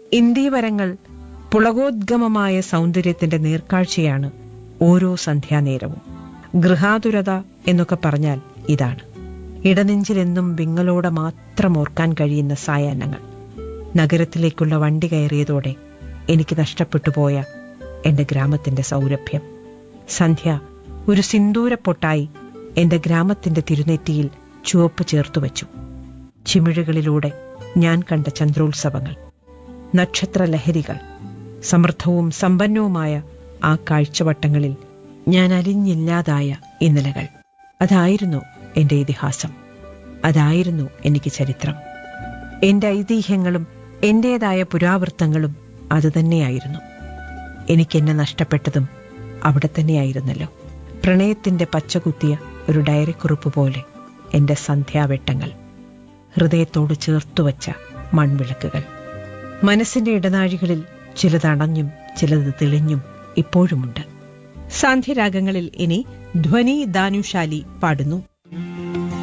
ഇന്ദീവരങ്ങൾ പുളകോദ്ഗമമായ സൗന്ദര്യത്തിന്റെ നേർക്കാഴ്ചയാണ് ഓരോ സന്ധ്യാനേരവും ഗൃഹാതുരത എന്നൊക്കെ പറഞ്ഞാൽ ഇതാണ് ഇടനെഞ്ചിലെന്നും വിങ്ങലോടെ മാത്രം ഓർക്കാൻ കഴിയുന്ന സായാഹ്നങ്ങൾ നഗരത്തിലേക്കുള്ള വണ്ടി കയറിയതോടെ എനിക്ക് നഷ്ടപ്പെട്ടു പോയ എന്റെ ഗ്രാമത്തിന്റെ സൗരഭ്യം സന്ധ്യ ഒരു സിന്ദൂരപ്പൊട്ടായി എന്റെ ഗ്രാമത്തിന്റെ തിരുനെറ്റിയിൽ ചുവപ്പ് ചേർത്തുവച്ചു ചിമിഴുകളിലൂടെ ഞാൻ കണ്ട ചന്ദ്രോത്സവങ്ങൾ നക്ഷത്രലഹരികൾ സമൃദ്ധവും സമ്പന്നവുമായ ആ കാഴ്ചവട്ടങ്ങളിൽ ഞാൻ അലിഞ്ഞില്ലാതായ ഇന്നലകൾ അതായിരുന്നു എന്റെ ഇതിഹാസം അതായിരുന്നു എനിക്ക് ചരിത്രം എന്റെ ഐതിഹ്യങ്ങളും എന്റേതായ പുരാവൃത്തങ്ങളും അതുതന്നെയായിരുന്നു എനിക്കെന്നെ നഷ്ടപ്പെട്ടതും അവിടെ തന്നെയായിരുന്നല്ലോ പ്രണയത്തിന്റെ പച്ചകുത്തിയ ഒരു ഡയറിക്കുറിപ്പ് പോലെ എന്റെ സന്ധ്യാവെട്ടങ്ങൾ ഹൃദയത്തോട് ചേർത്തുവച്ച മൺവിളക്കുകൾ മനസ്സിന്റെ ഇടനാഴികളിൽ ചിലത് അണഞ്ഞും ചിലത് തെളിഞ്ഞും ഇപ്പോഴുമുണ്ട് സാന്ധ്യരാഗങ്ങളിൽ ഇനി ധ്വനി ദാനുശാലി പാടുന്നു